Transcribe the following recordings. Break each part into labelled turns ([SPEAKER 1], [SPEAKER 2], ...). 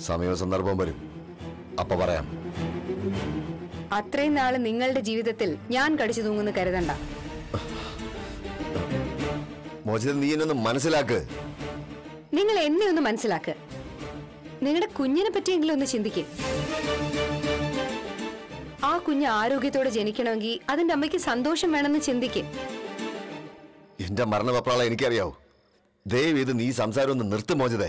[SPEAKER 1] സമയവും സന്ദർഭവും വരും അപ്പൊ പറയാം
[SPEAKER 2] അത്രയും നാള് നിങ്ങളുടെ ജീവിതത്തിൽ ഞാൻ കടിച്ചു തൂങ്ങുന്നു കരുതണ്ട
[SPEAKER 1] മോചിത നീ എന്നെ ഒന്ന് മനസ്സിലാക്ക്
[SPEAKER 2] നിങ്ങൾ എന്നെ ഒന്ന് മനസ്സിലാക്ക് നിങ്ങളുടെ കുഞ്ഞിനെ പറ്റിയെങ്കിലും ഒന്ന് ചിന്തിക്ക് ആ കുഞ്ഞ് ആരോഗ്യത്തോടെ ജനിക്കണമെങ്കിൽ അതിന്റെ അമ്മയ്ക്ക് സന്തോഷം വേണമെന്ന് ചിന്തിക്ക്
[SPEAKER 1] എന്റെ മരണപപ്രാള എനിക്കറിയാവൂ ദയവ് ഇത് നീ സംസാരം ഒന്ന് നിർത്ത് മോചിതേ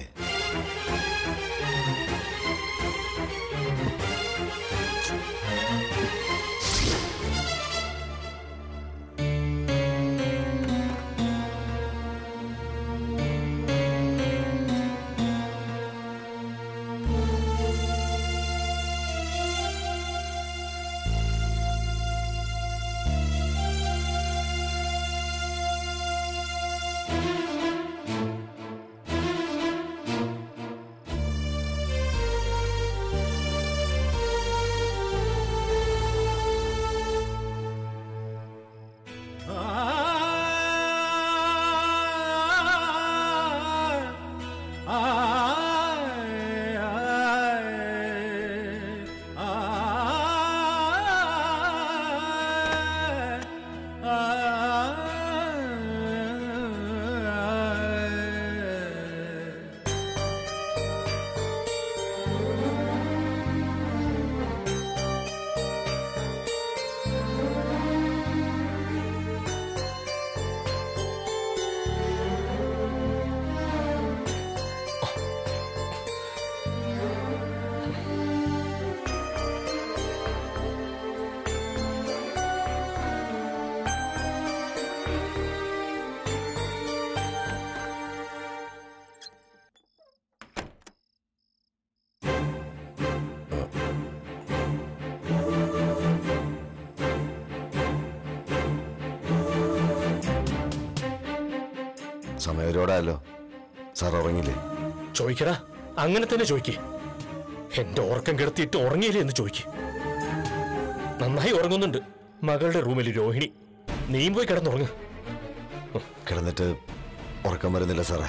[SPEAKER 1] സമയം ഒരുപാടായല്ലോ സാർ ഉറങ്ങില്ലേ
[SPEAKER 3] ചോദിക്കടാ അങ്ങനെ തന്നെ ചോദിക്കേ എന്റെ ഉറക്കം കിടത്തിയിട്ട് ഉറങ്ങിയില്ലേ എന്ന് ചോദിക്ക് നന്നായി ഉറങ്ങുന്നുണ്ട് മകളുടെ റൂമിൽ രോഹിണി നീയും പോയി കിടന്നുറങ്ങ്
[SPEAKER 1] കിടന്നിട്ട് ഉറക്കം വരുന്നില്ല സാറേ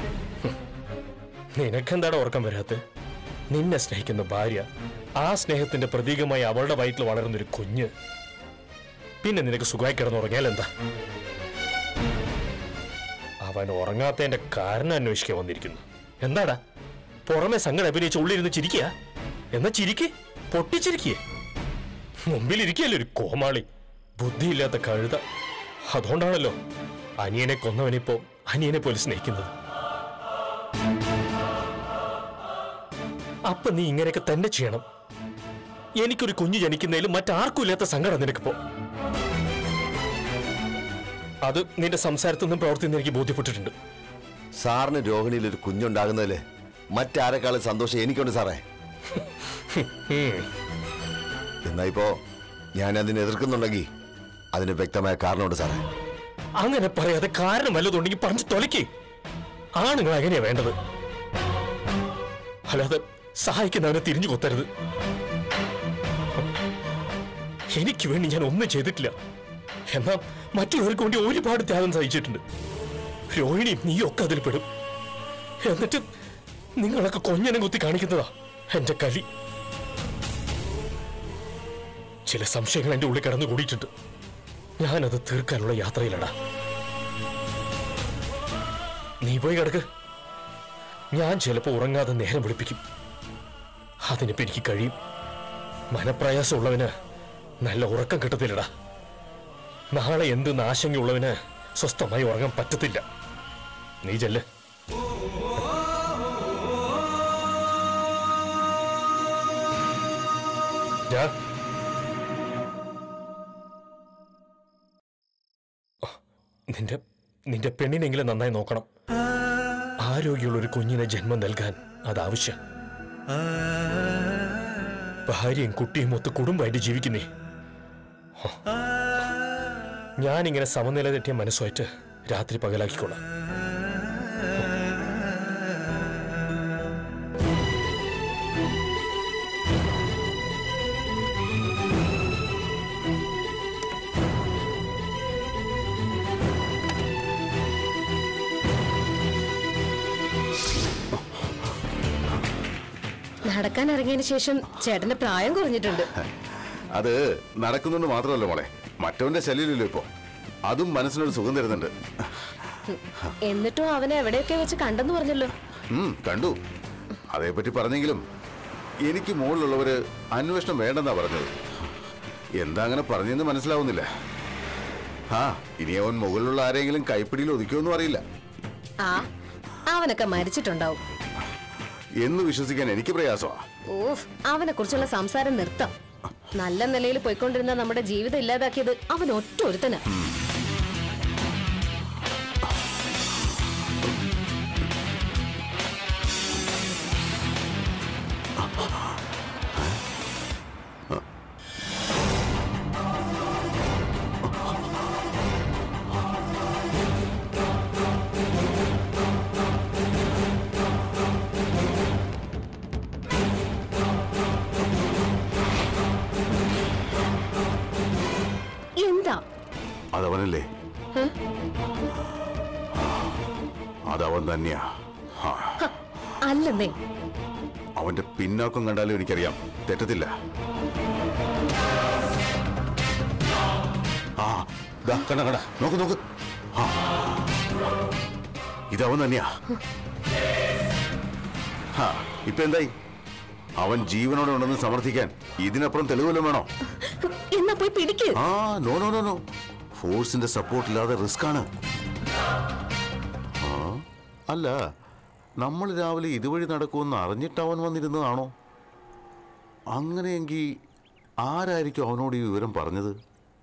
[SPEAKER 3] നിനക്കെന്താണ് ഉറക്കം വരാത്ത നിന്നെ സ്നേഹിക്കുന്ന ഭാര്യ ആ സ്നേഹത്തിന്റെ പ്രതീകമായി അവളുടെ വയറ്റിൽ വളരുന്നൊരു കുഞ്ഞ് പിന്നെ നിനക്ക് സുഖമായി കിടന്നുറങ്ങിയാൽ എന്താ അവൻ ഉറങ്ങാത്തതിന്റെ കാരണം അന്വേഷിക്കാൻ വന്നിരിക്കുന്നു എന്താടാ പുറമെ സങ്കടം അഭിനയിച്ച് ഉള്ളിരുന്ന് ചിരിക്കുക എന്നാ ചിരിക്ക് പൊട്ടിച്ചിരിക്കേ മുമ്പിലിരിക്കല്ലേ ഒരു കോമാളി ബുദ്ധിയില്ലാത്ത കഴുത അതുകൊണ്ടാണല്ലോ അനിയനെ കൊന്നവനിപ്പോ അനിയനെ പോലെ സ്നേഹിക്കുന്നത് അപ്പൊ നീ ഇങ്ങനെയൊക്കെ തന്നെ ചെയ്യണം എനിക്കൊരു കുഞ്ഞു ജനിക്കുന്നതിൽ മറ്റാർക്കും ഇല്ലാത്ത സങ്കടം നിനക്കിപ്പോ അത് നിന്റെ സംസാരത്തിൽ നിന്നും പ്രവർത്തി എനിക്ക് ബോധ്യപ്പെട്ടിട്ടുണ്ട്
[SPEAKER 1] സാറിന് രോഹിണിയിൽ ഒരു കുഞ്ഞുണ്ടാകുന്നതില് മറ്റാരെക്കാളും സന്തോഷം എനിക്കുണ്ട് സാറേ എന്നാ ഇപ്പോ ഞാൻ അതിനെ എതിർക്കുന്നുണ്ടെങ്കിൽ അതിന് വ്യക്തമായ കാരണമുണ്ട് സാറേ
[SPEAKER 3] അങ്ങനെ പറയാതെ കാരണം വല്ലതുണ്ടെങ്കിൽ പറഞ്ഞു തൊലയ്ക്ക് ആണുങ്ങൾ അങ്ങനെയാ വേണ്ടത് അല്ലാതെ സഹായിക്കുന്നവനെ തിരിഞ്ഞു കൊത്തരുത് എനിക്ക് വേണ്ടി ഞാൻ ഒന്നും ചെയ്തിട്ടില്ല എന്നാൽ മറ്റുള്ളവർക്ക് വേണ്ടി ഒരുപാട് ത്യാഗം സഹിച്ചിട്ടുണ്ട് രോഹിണിയും നീയും ഒക്കെ അതിൽ പെടും എന്നിട്ട് നിങ്ങളൊക്കെ കൊഞ്ഞനം കുത്തി കാണിക്കുന്നതാ എന്റെ കളി ചില സംശയങ്ങൾ എന്റെ ഉള്ളിൽ കിടന്നു കൂടിയിട്ടുണ്ട് ഞാനത് തീർക്കാനുള്ള യാത്രയിലടാ നീ പോയി കിടക്ക് ഞാൻ ചിലപ്പോ ഉറങ്ങാതെ നേരം വിളിപ്പിക്കും അതിനിപ്പോ എനിക്ക് കഴിയും മനപ്രയാസമുള്ളവന് നല്ല ഉറക്കം കിട്ടത്തില്ലടാ നാളെ എന്ത് നാശങ്കയുള്ളവന് സ്വസ്ഥമായി ഉറങ്ങാൻ പറ്റത്തില്ല നീ ചെല്ല് ഞാൻ നിന്റെ നിന്റെ പെണ്ണിനെങ്കിലും നന്നായി നോക്കണം ആരോഗ്യമുള്ള ഒരു കുഞ്ഞിനെ ജന്മം നൽകാൻ അത് ആവശ്യം ഭാര്യയും കുട്ടിയും ഒത്ത് കുടുംബമായിട്ട് ജീവിക്കുന്നേ ഹോ. ഞാനിങ്ങനെ സമനില തെറ്റിയ മനസ്സുമായിട്ട് രാത്രി പകലാക്കിക്കൊള്ളാം
[SPEAKER 2] നടക്കാൻ ഇറങ്ങിയതിന് ശേഷം ചേട്ടന്റെ പ്രായം കുറഞ്ഞിട്ടുണ്ട്
[SPEAKER 4] അത് നടക്കുന്നുണ്ട് മാത്രമല്ല മോളെ മറ്റവന്റെ ശല്യമില്ലല്ലോ ഇപ്പോ അതും മനസ്സിനൊരു സുഖം തരുന്നുണ്ട്
[SPEAKER 2] എന്നിട്ടും അവനെ എവിടെയൊക്കെ വെച്ച് കണ്ടെന്ന് പറഞ്ഞല്ലോ
[SPEAKER 4] ഉം, കണ്ടു അതേപ്പറ്റി പറഞ്ഞെങ്കിലും എനിക്ക് മുകളിലുള്ളവര് അന്വേഷണം വേണ്ടെന്നാ പറഞ്ഞത് എന്താ അങ്ങനെ പറഞ്ഞെന്ന് മനസ്സിലാവുന്നില്ല ആ ഇനി അവൻ മുകളിലുള്ള ആരെങ്കിലും കൈപ്പിടിയിൽ ഒതുക്കുമെന്നും അറിയില്ല
[SPEAKER 2] ആ അവനൊക്കെ മരിച്ചിട്ടുണ്ടാവും
[SPEAKER 4] എന്ന് വിശ്വസിക്കാൻ എനിക്ക് പ്രയാസമാ
[SPEAKER 2] ഓഫ് അവനെ കുറിച്ചുള്ള സംസാരം നിർത്താം നല്ല നിലയിൽ പോയിക്കൊണ്ടിരുന്ന നമ്മുടെ ജീവിതം ഇല്ലാതാക്കിയത് അവൻ ഒറ്റ ഒരുത്തനാ എന്താ
[SPEAKER 4] അതവനല്ലേ അതവൻ തന്നെയാ ആ,
[SPEAKER 2] ഹ, അല്ലെന്നേ
[SPEAKER 4] അവന്റെ പിന്നാക്കം കണ്ടാലും എനിക്കറിയാം തെറ്റത്തില്ല ആ ദാ കണ്ട കണ്ട നോക്ക് നോക്ക് ആ. ഇതവൻ തന്നെയാ ആ ഇപ്പൊ എന്തായി അവൻ ജീവനോടെ ഉണ്ടെന്ന് സമർത്ഥിക്കാൻ ഇതിനപ്പുറം തെളിവല്ലോ വേണോ
[SPEAKER 2] എന്നാ പോയി പിടിക്ക്
[SPEAKER 4] ആ നോ നോ നോ നോ ഫോഴ്സിന്റെ സപ്പോർട്ട് ഇല്ലാതെ റിസ്ക് ആണ് ആ അല്ല നമ്മൾ രാവിലെ ഇതുവഴി നടക്കുമെന്ന് അറിഞ്ഞിട്ട് അവൻ വന്നിരുന്നതാണോ അങ്ങനെയെങ്കിൽ ആരായിരിക്കും അവനോട് ഈ വിവരം പറഞ്ഞത്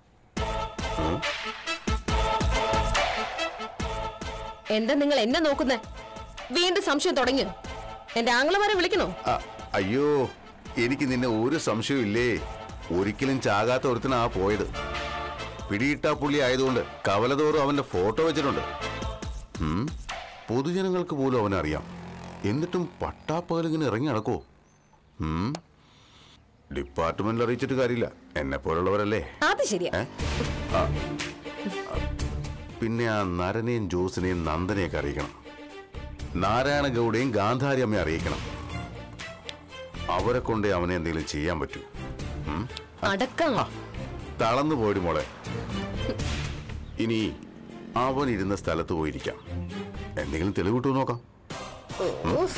[SPEAKER 2] എന്താ നിങ്ങൾ എന്നെ നോക്കുന്നേ വീണ്ടും സംശയം തുടങ്ങി എന്റെ ആംഗ്ലമാരെ വിളിക്കണോ
[SPEAKER 4] ആ, അയ്യോ എനിക്ക് നിന്നെ ഒരു സംശയവും ഇല്ലേ ഒരിക്കലും ചാകാത്ത ഒരുത്തനാ പോയത് പിടിയിട്ടാ പുള്ളി ആയതുകൊണ്ട് കവലതോറും അവന്റെ ഫോട്ടോ വെച്ചിട്ടുണ്ട് ഉം, പൊതുജനങ്ങൾക്ക് പോലും അവനറിയാം എന്നിട്ടും പട്ടാപ്പകലിങ്ങനെ ഇറങ്ങി നടക്കോ ഉം, ഡിപ്പാർട്ട്മെന്റിൽ അറിയിച്ചിട്ട് കാര്യമില്ല എന്നെ പോലുള്ളവരല്ലേ
[SPEAKER 2] അത് ശരിയാ
[SPEAKER 4] ഏ? ആ. പിന്നെ ആ നരനെയും ജോസിനെയും നന്ദനെയൊക്കെ അറിയിക്കണം നാരായണ ഗൗഡയും ഗാന്ധാരി അമ്മയെ അറിയിക്കണം അവരെ കൊണ്ട് അവനെ എന്തെങ്കിലും ചെയ്യാൻ പറ്റൂ ഉം?
[SPEAKER 2] അടക്കം
[SPEAKER 4] ആ, തളർന്നു പോയി മോളെ ഇനി അവൻ ഇരുന്ന സ്ഥലത്ത് പോയിരിക്കാം എന്തെങ്കിലും തെളിവ് കിട്ടുമോ നോക്കാം
[SPEAKER 2] ഉഫ്.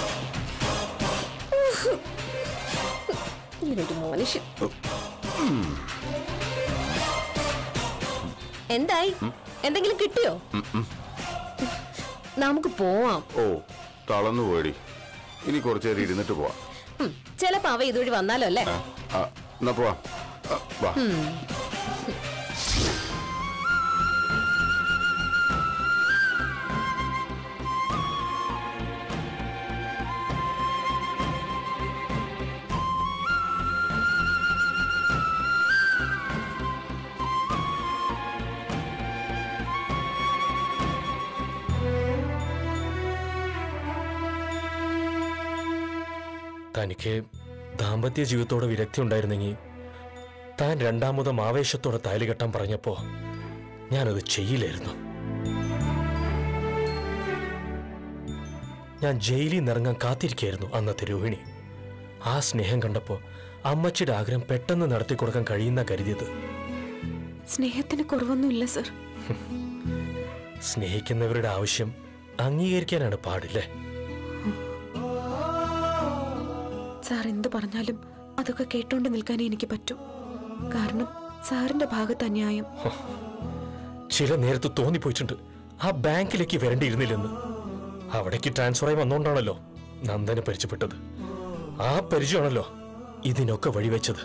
[SPEAKER 2] ഉഫ്. ഇങ്ങനൊരു മനുഷ്യൻ എന്തായി എന്തെങ്കിലും കിട്ടിയോ നമുക്ക് പോവാം
[SPEAKER 4] ഓ തളർന്നു പോയടി ഇനി കുറച്ചു നേരം ഇരുന്നിട്ട് പോവാം
[SPEAKER 2] ഉം, ചിലപ്പോ അവ ഇതുവഴി വന്നാലോ അല്ലേ
[SPEAKER 4] ആ, ആ, എന്നാ പോവാം ആ, വാ
[SPEAKER 3] തനിക്ക് ദാമ്പത്യ ജീവിതത്തോടെ വിരക്തി ഉണ്ടായിരുന്നെങ്കിൽ താൻ രണ്ടാമതും ആവേശത്തോടെ താലി കെട്ടാൻ പറഞ്ഞപ്പോ ഞാനത് ചെയ്യില്ലായിരുന്നു ഞാൻ ജയിലിൽ നിന്ന് ഇറങ്ങാൻ കാത്തിരിക്കായിരുന്നു അന്നത്തെ രോഹിണി ആ സ്നേഹം കണ്ടപ്പോ അമ്മച്ചിയുടെ ആഗ്രഹം പെട്ടെന്ന് നടത്തി കൊടുക്കാൻ കഴിയുന്ന കരുതിയത്
[SPEAKER 5] സ്നേഹത്തിന് കുറവൊന്നുമില്ല സർ
[SPEAKER 3] സ്നേഹിക്കുന്നവരുടെ ആവശ്യം അംഗീകരിക്കാനാണ് പാടില്ലേ
[SPEAKER 5] സാർ എന്ത് പറഞ്ഞാലും അതൊക്കെ കേട്ടോണ്ട് നിൽക്കാനേ എനിക്ക് പറ്റൂ കാരണം സാറിന്റെ ഭാഗത്ത് അന്യായം
[SPEAKER 3] ചില നേരത്ത് തോന്നിപ്പോയിട്ടുണ്ട് ആ ബാങ്കിലേക്ക് വരേണ്ടിയിരുന്നില്ലെന്ന് അവിടേക്ക് ട്രാൻസ്ഫർ ആയി വന്നോണ്ടാണല്ലോ നന്ദനെ പരിചയപ്പെട്ടത് ആ പരിചയമാണല്ലോ ഇതിനൊക്കെ വഴിവെച്ചത്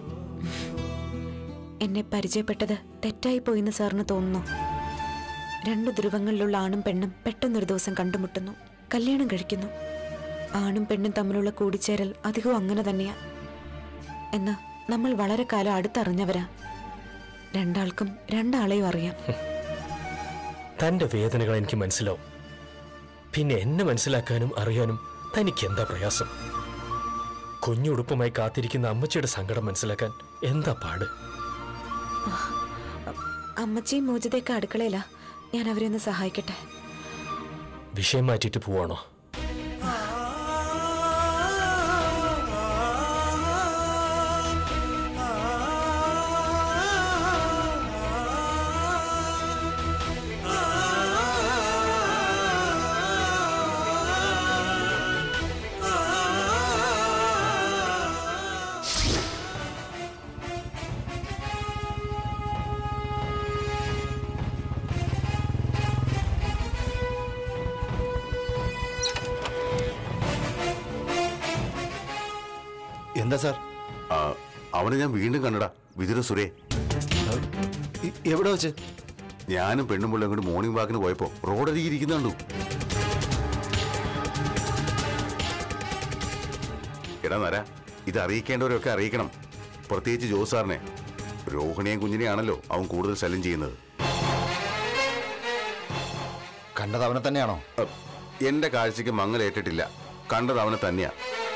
[SPEAKER 5] എന്നെ പരിചയപ്പെട്ടത് തെറ്റായി പോയെന്ന് സാറിന് തോന്നുന്നു രണ്ട് ധ്രുവങ്ങളിലുള്ള ആണും പെണ്ണും പെട്ടെന്നൊരു ദിവസം കണ്ടുമുട്ടുന്നു കല്യാണം കഴിക്കുന്നു ആണും പെണ്ണും തമ്മിലുള്ള കൂടിച്ചേരൽ അധികവും അങ്ങനെ തന്നെയാ എന്നാ നമ്മൾ വളരെ കാലം അടുത്തറിഞ്ഞവരാ രണ്ടാൾക്കും രണ്ടാളെയും അറിയാം
[SPEAKER 3] തന്റെ വേദനകൾ എനിക്ക് മനസ്സിലാവും പിന്നെ എന്നെ മനസ്സിലാക്കാനും അറിയാനും തനിക്ക് എന്താ പ്രയാസം കുഞ്ഞുടുപ്പുമായി കാത്തിരിക്കുന്ന അമ്മച്ചിയുടെ സങ്കടം മനസ്സിലാക്കാൻ എന്താ പാട്
[SPEAKER 5] അമ്മച്ചിയും മോചിതയൊക്കെ അടുക്കളയിലാ ഞാൻ അവരെ ഒന്ന് സഹായിക്കട്ടെ
[SPEAKER 3] വിഷയം മാറ്റിയിട്ട് പോവാണോ
[SPEAKER 1] എന്താ സാർ
[SPEAKER 4] ആ, അവനെ ഞാൻ വീണ്ടും കണ്ടടാ വിതുര സുരേ
[SPEAKER 1] ഇ- എവിടെ വെച്ച്
[SPEAKER 4] ഞാനും പെണ്ണും പിള്ളേം കൂടി മോർണിംഗ് വാക്കിന് പോയപ്പോ റോഡരികെ ഇരിക്കുന്നുണ്ടു എടാ നര ഇത് അറിയിക്കേണ്ടവരൊക്കെ അറിയിക്കണം പ്രത്യേകിച്ച് ജോസ് സാറിനെ രോഹിണിയും കുഞ്ഞിനെയാണല്ലോ അവൻ കൂടുതൽ ശല്യം ചെയ്യുന്നത്
[SPEAKER 1] കണ്ടത് അവനെ തന്നെയാണോ
[SPEAKER 4] അ, എന്റെ കാഴ്ചക്ക് മങ്ങലേറ്റിട്ടില്ല കണ്ടത് അവനെ തന്നെയാ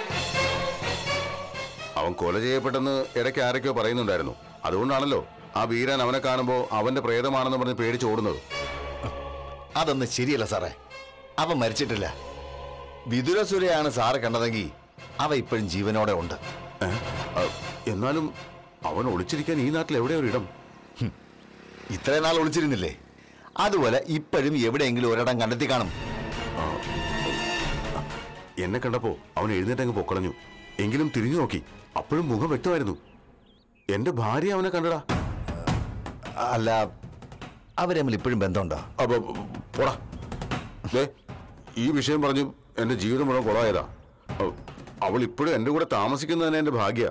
[SPEAKER 4] അവൻ കൊല ചെയ്യപ്പെട്ടെന്ന് ഇടയ്ക്ക് ആരൊക്കെയോ പറയുന്നുണ്ടായിരുന്നു അതുകൊണ്ടാണല്ലോ ആ വീരൻ അവനെ കാണുമ്പോ അവന്റെ പ്രേതമാണെന്ന് പറഞ്ഞ് പേടിച്ച് ഓടുന്നത്
[SPEAKER 1] അതൊന്നും ശരിയല്ല സാറേ അവൻ മരിച്ചിട്ടില്ല വിതുരസുരയാണ് സാറ് കണ്ടതെങ്കിൽ അവ ഇപ്പോഴും ജീവനോടെ ഉണ്ട്
[SPEAKER 4] ഏ? അ, എന്നാലും അവൻ ഒളിച്ചിരിക്കാൻ ഈ നാട്ടിൽ എവിടെ ഒരു ഇടം
[SPEAKER 1] ഇത്രയും നാൾ ഒളിച്ചിരുന്നില്ലേ അതുപോലെ ഇപ്പോഴും എവിടെയെങ്കിലും ഒരിടം കണ്ടെത്തി കാണും
[SPEAKER 4] എന്നെ കണ്ടപ്പോ അവൻ എഴുന്നേറ്റങ്ങ് പൊക്കളഞ്ഞു എങ്കിലും തിരിഞ്ഞു നോക്കി അപ്പോഴും മുഖം വ്യക്തമായിരുന്നു എന്റെ ഭാര്യ അവനെ കണ്ടടാ
[SPEAKER 1] അല്ല അവര് തമ്മിൽ ഇപ്പോഴും ബന്ധമുണ്ടോ
[SPEAKER 4] അപ്പൊ പോടാ ദേ, ഈ വിഷയം പറഞ്ഞു എന്റെ ജീവിതം മുഴുവൻ കുളമായതാ അ- അവൾ ഇപ്പോഴും എന്റെ കൂടെ താമസിക്കുന്നത് തന്നെ എന്റെ ഭാഗ്യ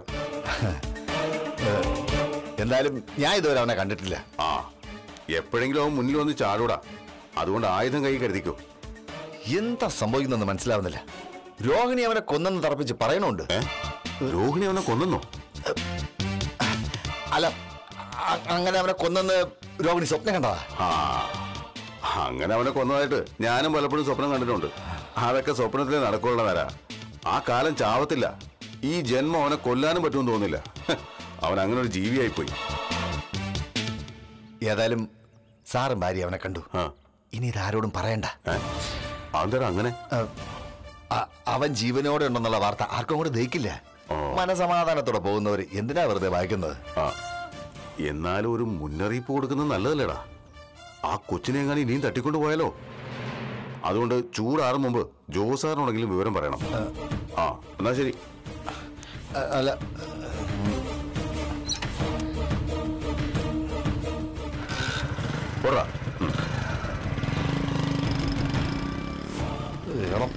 [SPEAKER 1] എന്തായാലും ഞാൻ ഇതുവരെ അവനെ കണ്ടിട്ടില്ല
[SPEAKER 4] ആ എപ്പോഴെങ്കിലും അവൻ മുന്നിൽ വന്ന് ചാടൂടാ അതുകൊണ്ട് ആയുധം കൈ കരുതിക്കോ
[SPEAKER 1] എന്താ സംഭവിക്കുന്നെന്ന് മനസ്സിലാവുന്നില്ല രോഹിണി അവനെ കൊന്നെന്ന് തറപ്പിച്ച് പറയണുണ്ട്
[SPEAKER 4] ഏ രോഹിണി അവനെ കൊന്നോ
[SPEAKER 1] അല്ല അ- അങ്ങനെ അവനെ കൊന്നെന്ന് രോഹിണി സ്വപ്നം കണ്ടതാ
[SPEAKER 4] ആ അങ്ങനെ അവനെ കൊന്നതായിട്ട് ഞാനും പലപ്പോഴും സ്വപ്നം കണ്ടിട്ടുണ്ട് അതൊക്കെ സ്വപ്നത്തിലേ നടക്കുള്ള നേരാ ആ കാലം ചാവത്തില്ല ഈ ജന്മം അവനെ കൊല്ലാനും പറ്റുമെന്ന് തോന്നില്ല ഹ്, അവൻ അങ്ങനെ ഒരു ജീവിയായിപ്പോയി
[SPEAKER 1] ഏതായാലും സാറും ഭാര്യ അവനെ കണ്ടു
[SPEAKER 4] ആ
[SPEAKER 1] ഇനി ഇതാരോടും പറയണ്ട
[SPEAKER 4] ഏ അതെന്താ അങ്ങനെ
[SPEAKER 1] അ- അ- അവൻ ജീവനോടെ ഉണ്ടെന്നുള്ള വാർത്ത ആർക്കും കൂടെ ദഹിക്കില്ല മനസമാധാനത്തോടെ പോകുന്നവർ എന്തിനാ വെറുതെ വായിക്കുന്നത്
[SPEAKER 4] ആ എന്നാലും ഒരു മുന്നറിയിപ്പ് കൊടുക്കുന്നത് നല്ലതല്ലേടാ ആ കൊച്ചിനെ എങ്ങനെ ഇനിയും തട്ടിക്കൊണ്ടു പോയാലോ അതുകൊണ്ട് ചൂടാറും മുമ്പ് ജോസാറിനോടെങ്കിലും വിവരം പറയണം ആ എന്നാ ശരി
[SPEAKER 1] അ- അല്ല
[SPEAKER 4] പോടാ
[SPEAKER 1] വേണം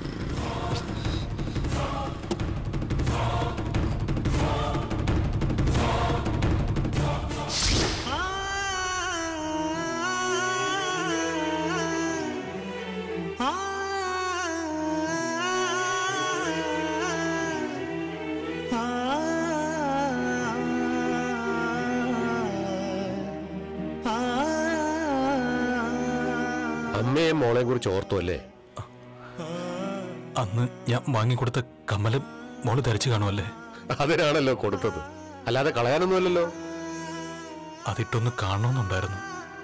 [SPEAKER 6] അമ്മയെ മോളെയും കുറിച്ച് ഓർത്തു അല്ലേ
[SPEAKER 3] അന്ന് ഞാൻ വാങ്ങിക്കൊടുത്ത കമ്മല് മോള് ധരിച്ചു കാണുമല്ലേ
[SPEAKER 6] അതിനാണല്ലോ കൊടുത്തത് അല്ലാതെ കളയാനൊന്നുമല്ലല്ലോ
[SPEAKER 3] അതിട്ടൊന്ന് കാണണമെന്നുണ്ടായിരുന്നു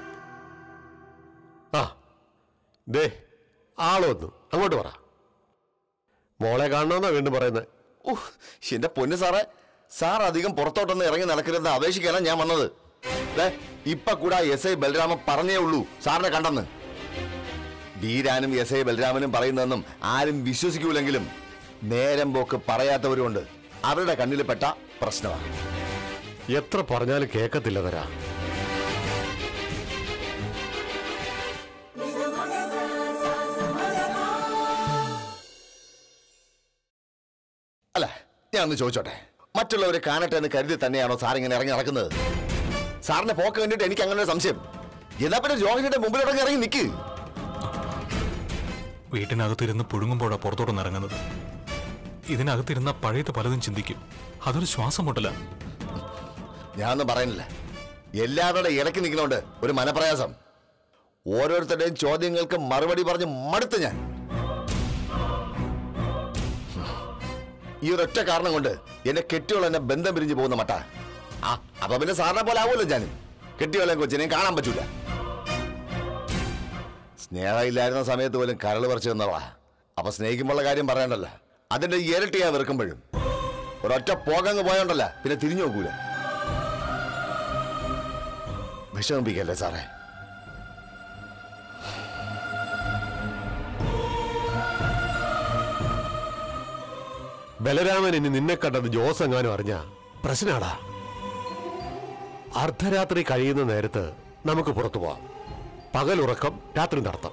[SPEAKER 6] ആ ദേ ആളൊന്നു അങ്ങോട്ട് പറ മോളെ കാണണമെന്നാ വീണ്ടും പറയുന്നത്
[SPEAKER 1] ഉഹ്, എന്റെ പൊന്ന് സാറേ സാർ അധികം പുറത്തോട്ടൊന്ന് ഇറങ്ങി നടക്കരുതെന്ന് അപേക്ഷിക്കാനാണ് ഞാൻ വന്നത് ദേ, ഇപ്പൊ കൂടെ എസ് ഐ ബലരാമൻ പറഞ്ഞേ ഉള്ളൂ സാറിനെ കണ്ടെന്ന് ബീരാനും എസ് ഐ ബലരാമനും പറയുന്നതെന്നും ആരും വിശ്വസിക്കൂലെങ്കിലും നേരം പോക്ക് പറയാത്തവരുമുണ്ട് അവരുടെ കണ്ണിൽ പെട്ട പ്രശ്നമാണ്
[SPEAKER 6] എത്ര പറഞ്ഞാലും കേൾക്കത്തില്ല തരാ
[SPEAKER 1] അല്ല ഞാൻ ഒന്ന് ചോദിച്ചോട്ടെ മറ്റുള്ളവരെ കാണട്ടെ എന്ന് കരുതി തന്നെയാണോ സാർ ഇങ്ങനെ ഇറങ്ങി നടക്കുന്നത് സാറിനെ പോക്ക് കണ്ടിട്ട് എനിക്ക് അങ്ങനെ ഒരു സംശയം എന്നാ പിന്നെ രോഹിണിയുടെ മുമ്പിലോട്ടൊക്കെ ഇറങ്ങി നിൽക്ക്
[SPEAKER 3] വീട്ടിനകത്തിരുന്ന് പുഴുങ്ങുമ്പോഴാ പുറത്തോട്ടൊന്ന് ഇറങ്ങുന്നത് ഇതിനകത്തിരുന്ന പഴയത് പലതും ചിന്തിക്കും അതൊരു ശ്വാസം മുട്ടല
[SPEAKER 1] ഞാനൊന്നും പറയുന്നില്ല എല്ലാവരുടെ ഇടയ്ക്ക് നിൽക്കുന്നോണ്ട് ഒരു മനപ്രയാസം ഓരോരുത്തരുടെയും ചോദ്യങ്ങൾക്ക് മറുപടി പറഞ്ഞ് മടുത്ത് ഞാൻ ഈ ഒരൊറ്റ കാരണം കൊണ്ട് എന്നെ കെട്ടിയോൾ എന്നെ ബന്ധം പിരിഞ്ഞു പോകുന്ന മട്ട ആ അപ്പൊ പിന്നെ സാറിനെ പോലെ ആവുമല്ലോ ഞാനും കെട്ടിയോളെയും കൊച്ചിനെയും കാണാൻ പറ്റൂല സ്നേഹമില്ലായിരുന്ന സമയത്ത് പോലും കരൾ പറിച്ചു തന്നവളാ അപ്പൊ സ്നേഹിക്കുമ്പോഴുള്ള കാര്യം പറയണ്ടല്ലോ അതിന്റെ ഇരട്ടിയാ വെറുക്കുമ്പോഴും ഒരൊറ്റ പോകങ്ങ് പോയോണ്ടല്ല പിന്നെ തിരിഞ്ഞു നോക്കൂല വിഷമിപ്പിക്കല്ലേ സാറേ
[SPEAKER 6] ബലരാമൻ ഇനി നിന്നെ കണ്ടത് ജോസ് എങ്ങാനും അറിഞ്ഞ പ്രശ്നാടാ അർദ്ധരാത്രി കഴിയുന്ന നേരത്ത് നമുക്ക് പുറത്തു പോവാം പകലുറക്കം രാത്രി നടത്താം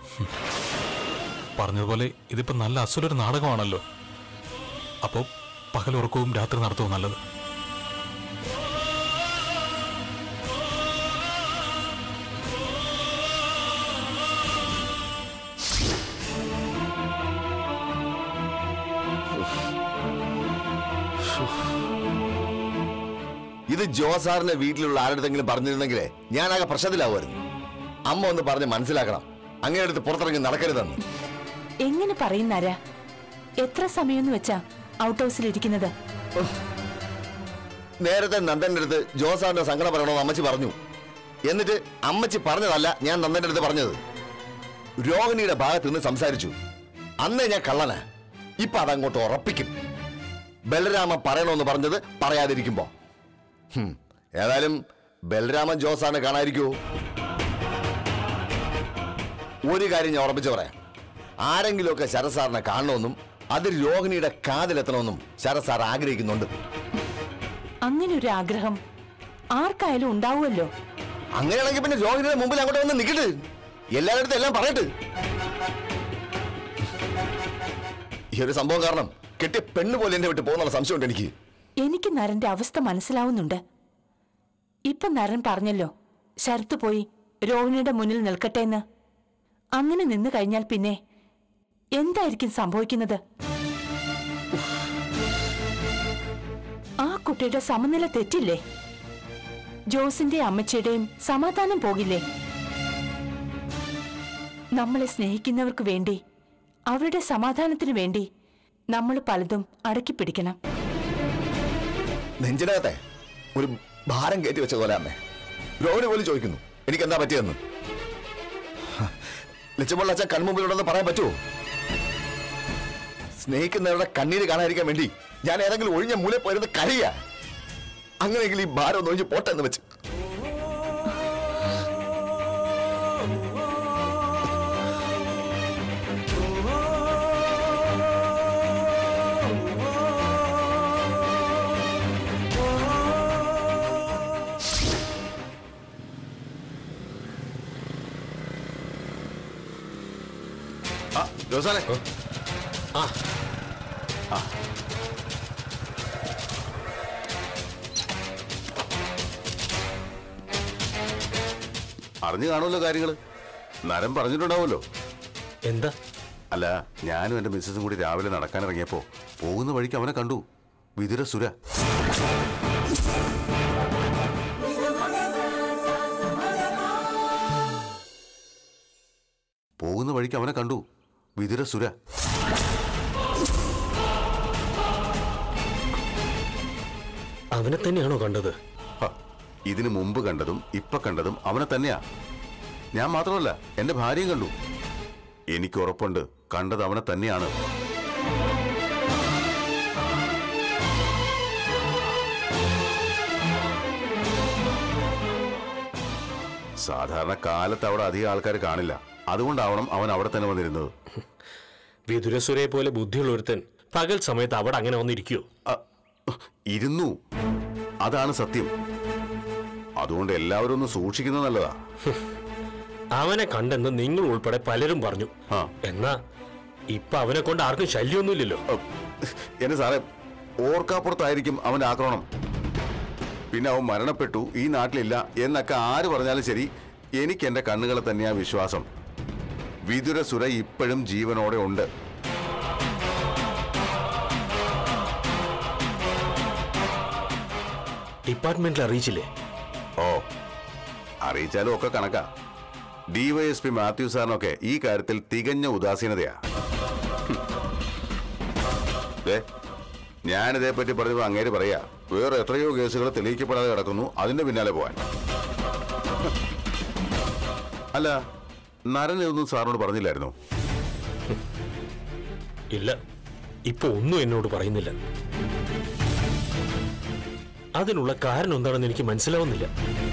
[SPEAKER 3] പറഞ്ഞതുപോലെ ഇതിപ്പോ നല്ല അസുലൊരു നാടകമാണല്ലോ അപ്പോ
[SPEAKER 7] പകലുറക്കവും രാത്രി നടത്തവും നല്ലത്
[SPEAKER 1] ഇത് ജോസാറിന്റെ വീട്ടിലുള്ള ആരുടെങ്കിലും പറഞ്ഞിരുന്നെങ്കിലേ ഞാനാകെ പ്രശ്നത്തിലാവുമായിരുന്നു അമ്മ ഒന്ന് പറഞ്ഞ് മനസ്സിലാക്കണം അങ്ങനെ അടുത്ത് പുറത്തിറങ്ങി നടക്കരുതെന്ന്
[SPEAKER 8] എങ്ങനെ പറയുന്നാരാ എത്ര സമയം വെച്ചാ ഔട്ട് ഹൗസിൽ ഇരിക്കുന്നത്
[SPEAKER 1] നേരത്തെ നന്ദന്റെ അടുത്ത് ജോസാറിന്റെ സങ്കടം പറയണമെന്ന് അമ്മച്ചി പറഞ്ഞു എന്നിട്ട് അമ്മച്ചി പറഞ്ഞതല്ല ഞാൻ നന്ദന്റെ അടുത്ത് പറഞ്ഞത് രോഹിണിയുടെ ഭാഗത്ത് നിന്ന് സംസാരിച്ചു അന്നേ ഞാൻ കള്ളനാ ഇപ്പൊ അതങ്ങോട്ട് ഉറപ്പിക്കും ബലരാമ പറയണമെന്ന് പറഞ്ഞത് പറയാതിരിക്കുമ്പോ ഹും, ഏതായാലും ബലരാമൻ ജോസാറിനെ കാണാതിരിക്കുവോ ഒരു കാര്യം ഞാൻ ഉറപ്പിച്ചു പറയാം ആരെങ്കിലുമൊക്കെ ശരത് സാറിനെ കാണണമെന്നും അത് രോഹിണിയുടെ കാതിലെത്തണമെന്നും ശരത് സാർ ആഗ്രഹിക്കുന്നുണ്ട്
[SPEAKER 8] അങ്ങനെ ഒരു ആഗ്രഹം ആർക്കായാലും ഉണ്ടാവുമല്ലോ
[SPEAKER 1] അങ്ങനെയാണെങ്കിൽ പിന്നെ രോഹിണിയുടെ മുമ്പിൽ അങ്ങോട്ട് വന്ന് നിൽക്കട്ട് എല്ലാവരുടെ എല്ലാം പറയട്ട് ഈ ഒരു സംഭവം കാരണം കെട്ടിയ പെണ്ണ് പോലെ എന്നെ വിട്ട് പോകുന്നുള്ള സംശയമുണ്ട് എനിക്ക്
[SPEAKER 8] എനിക്ക് നരന്റെ അവസ്ഥ മനസ്സിലാവുന്നുണ്ട് ഇപ്പൊ നരൻ പറഞ്ഞല്ലോ ശരത്ത് പോയി രോഹിണിയുടെ മുന്നിൽ നിൽക്കട്ടെ എന്ന് അങ്ങനെ നിന്ന് കഴിഞ്ഞാൽ പിന്നെ എന്തായിരിക്കും സംഭവിക്കുന്നത് ആ കുട്ടിയുടെ സമനില തെറ്റില്ലേ ജോസിന്റെ അമ്മച്ചിയുടെയും സമാധാനം പോകില്ലേ നമ്മളെ സ്നേഹിക്കുന്നവർക്ക് വേണ്ടി അവരുടെ സമാധാനത്തിന് വേണ്ടി നമ്മൾ പലതും അടക്കി പിടിക്കണം
[SPEAKER 1] നെഞ്ചിനകത്തെ ഒരു ഭാരം കയറ്റി വെച്ച പോലെ അമ്മേ രോഹിണി പോലും ചോദിക്കുന്നു എനിക്ക് എന്താ പറ്റിയെന്ന് ലക്ഷ്യമുള്ള അച്ഛൻ കൺമുമ്പിലുണ്ടെന്ന് പറയാൻ പറ്റുമോ സ്നേഹിക്കുന്നവരുടെ കണ്ണീര് കാണാതിരിക്കാൻ വേണ്ടി ഞാൻ ഏതെങ്കിലും ഒഴിഞ്ഞ മൂല പോയിരുന്ന് കരയ അങ്ങനെയെങ്കിൽ ഈ ഭാരം ഒന്ന് ഒഴിഞ്ഞ് പോട്ടെ എന്ന് വെച്ച്
[SPEAKER 4] ആ ജോസാനെ അറിഞ്ഞു കാണുമല്ലോ കാര്യങ്ങള് നരം പറഞ്ഞിട്ടുണ്ടാവുമല്ലോ
[SPEAKER 3] എന്താ
[SPEAKER 4] അല്ല ഞാനും എന്റെ മിസ്സസും കൂടി രാവിലെ നടക്കാനിറങ്ങിയപ്പോ പോകുന്ന വഴിക്ക് അവനെ കണ്ടു വിതുര സുര പോകുന്ന വഴിക്ക് അവനെ കണ്ടു വിതുര സുര
[SPEAKER 3] അവനെ തന്നെയാണോ കണ്ടത്
[SPEAKER 4] ഹ, ഇതിനു മുമ്പ് കണ്ടതും ഇപ്പൊ കണ്ടതും അവനെ തന്നെയാ ഞാൻ മാത്രമല്ല എന്റെ ഭാര്യയും കണ്ടു എനിക്ക് ഉറപ്പുണ്ട് കണ്ടത് അവനെ തന്നെയാണ് സാധാരണ കാലത്ത് അവിടെ അധികം ആൾക്കാർ കാണില്ല അതുകൊണ്ടാവണം അവൻ അവിടെ തന്നെ വന്നിരുന്നത്
[SPEAKER 3] വിതുരസുരയെ പോലെ ബുദ്ധിയുള്ള ഒരുത്തൻ പകൽ സമയത്ത് അവിടെ അങ്ങനെ വന്നിരിക്കുവോ
[SPEAKER 4] അ, ഇരുന്നു അതാണ് സത്യം അതുകൊണ്ട് എല്ലാവരും ഒന്ന് സൂക്ഷിക്കുന്നത് നല്ലതാ
[SPEAKER 3] അവനെ കണ്ടെന്ന് നിങ്ങൾ ഉൾപ്പെടെ പലരും പറഞ്ഞു
[SPEAKER 4] ആ.
[SPEAKER 3] എന്നാ ഇപ്പൊ അവനെ കൊണ്ട് ആർക്കും ശല്യമൊന്നുമില്ലല്ലോ
[SPEAKER 4] അ, എന്നെ സാറേ ഓർക്കാപ്പുറത്തായിരിക്കും അവന്റെ ആക്രമണം പിന്നെ അവൻ മരണപ്പെട്ടു ഈ നാട്ടിലില്ല എന്നൊക്കെ ആര് പറഞ്ഞാലും ശരി എനിക്ക് എന്റെ കണ്ണുകളെ തന്നെയാ വിശ്വാസം വിതുര സുര ഇപ്പോഴും ജീവനോടെ ഉണ്ട്
[SPEAKER 3] ഡിപ്പാർട്ട്മെന്റിൽ അറിയിച്ചില്ലേ
[SPEAKER 4] ഓ അറിയിച്ചാലും ഒക്കെ കണക്കാ ഡിവൈഎസ്പി മാത്യു സാറിനൊക്കെ ഈ കാര്യത്തിൽ തികഞ്ഞ ഉദാസീനതയാ ഹും. ദേ, ഞാനിതേപ്പറ്റി പറഞ്ഞപ്പോൾ അങ്ങേര് പറയാ വേറെ എത്രയോ കേസുകൾ തെളിയിക്കപ്പെടാതെ കിടക്കുന്നു അതിന്റെ പിന്നാലെ പോവാൻ അല്ല നരൻ ഇതൊന്നും സാറിനോട് പറഞ്ഞില്ലായിരുന്നോ
[SPEAKER 3] ഇല്ല ഇപ്പൊ ഒന്നും എന്നോട് പറയുന്നില്ല അതിനുള്ള കാരണം എന്താണെന്ന് എനിക്ക് മനസ്സിലാവുന്നില്ല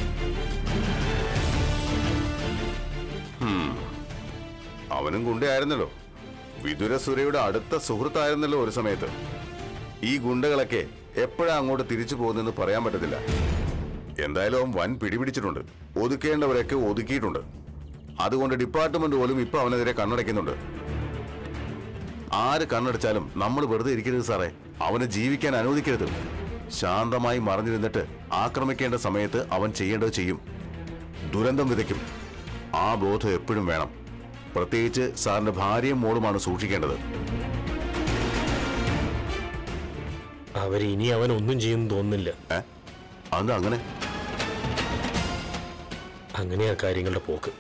[SPEAKER 4] അവനും ഗുണ്ടയായിരുന്നല്ലോ വിതുര സുരയുടെ അടുത്ത സുഹൃത്തായിരുന്നല്ലോ ഒരു സമയത്ത് ഈ ഗുണ്ടകളൊക്കെ എപ്പോഴാ അങ്ങോട്ട് തിരിച്ചു പോകുന്നതെന്ന് പറയാൻ പറ്റത്തില്ല എന്തായാലും അവൻ വൻ പിടിപിടിച്ചിട്ടുണ്ട് ഒതുക്കേണ്ടവരൊക്കെ ഒതുക്കിയിട്ടുണ്ട് അതുകൊണ്ട് ഡിപ്പാർട്ട്മെന്റ് പോലും ഇപ്പൊ അവനെതിരെ കണ്ണടയ്ക്കുന്നുണ്ട് ആര് കണ്ണടച്ചാലും നമ്മൾ വെറുതെ ഇരിക്കരുത് സാറേ അവനെ ജീവിക്കാൻ അനുവദിക്കരുത് ശാന്തമായി മറിഞ്ഞിരുന്നിട്ട് ആക്രമിക്കേണ്ട സമയത്ത് അവൻ ചെയ്യേണ്ടത് ചെയ്യും ദുരന്തം വിതയ്ക്കും ആ ബോധം എപ്പോഴും വേണം പ്രത്യേകിച്ച് സാറിന്റെ ഭാര്യയും മോളുമാണ് സൂക്ഷിക്കേണ്ടത്
[SPEAKER 3] അവര് ഇനി അവൻ ഒന്നും ചെയ്യുന്നു തോന്നുന്നില്ല
[SPEAKER 4] ഏ അത് അങ്ങനെ
[SPEAKER 3] അങ്ങനെയാ കാര്യങ്ങളുടെ പോക്ക്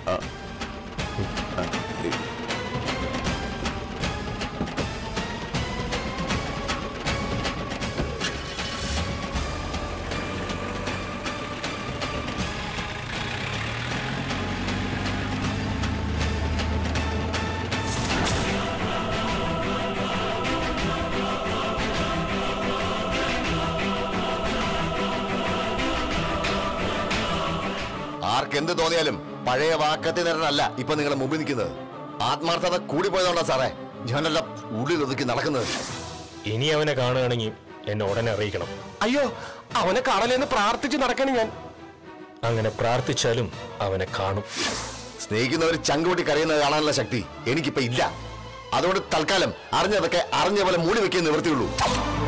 [SPEAKER 1] ആർക്കെന്ത് തോന്നിയാലും പഴയ വാക്കത്തി നേരനല്ല ഇപ്പൊ നിങ്ങളെ മുമ്പിൽ നിൽക്കുന്നത് ആത്മാർത്ഥത കൂടിപ്പോയതുകൊണ്ടാ സാറേ ഞാനെല്ലാം ഉള്ളിൽ ഒതുക്കി നടക്കുന്നത്
[SPEAKER 3] ഇനി അവനെ കാണുകയാണെങ്കിൽ എന്നെ ഉടനെ അറിയിക്കണം
[SPEAKER 9] അയ്യോ അവനെ കാണലെന്ന് പ്രാർത്ഥിച്ച് നടക്കണം ഞാൻ
[SPEAKER 3] അങ്ങനെ പ്രാർത്ഥിച്ചാലും അവനെ കാണും
[SPEAKER 1] സ്നേഹിക്കുന്നവർ ചങ്കുപൊട്ടി കരയുന്നത് കാണാനുള്ള ശക്തി എനിക്കിപ്പോ ഇല്ല അതുകൊണ്ട് തൽക്കാലം അറിഞ്ഞതൊക്കെ അറിഞ്ഞ പോലെ മൂടി വെക്കാൻ നിവൃത്തിയുള്ളൂ